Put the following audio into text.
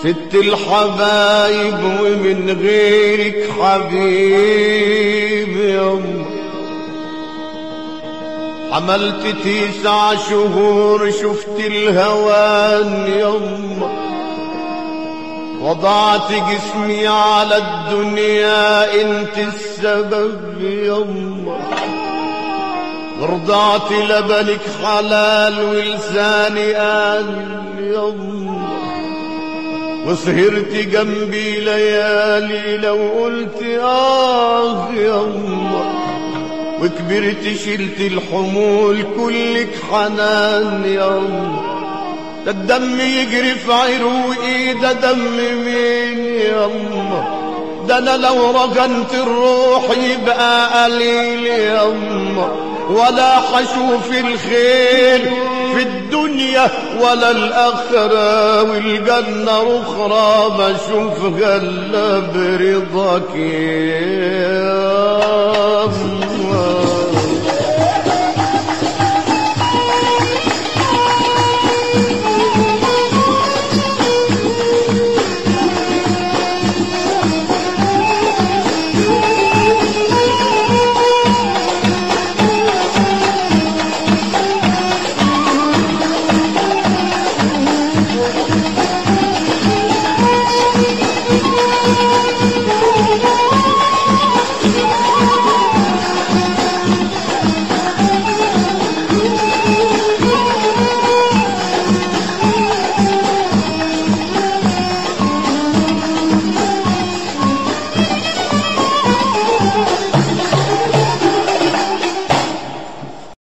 ست الحبايب ومن غيرك حبيب يما حملت تسع شهور شفت الهوان يما وضعت جسمي على الدنيا انت السبب يما رضعت لبنك حلال ولساني قال يما وسهرت جنبي ليالي لو قلت آه يما وكبرت شلت الحمول كلك حنان يما ده الدم يجري في عروقي ده دم مين يما ده انا لو رجنت الروح يبقى قليل يما ولا حشوف الخير في الدنيا ولا الآخرة والجنة أخرى بشوف غلة برضاك يا الله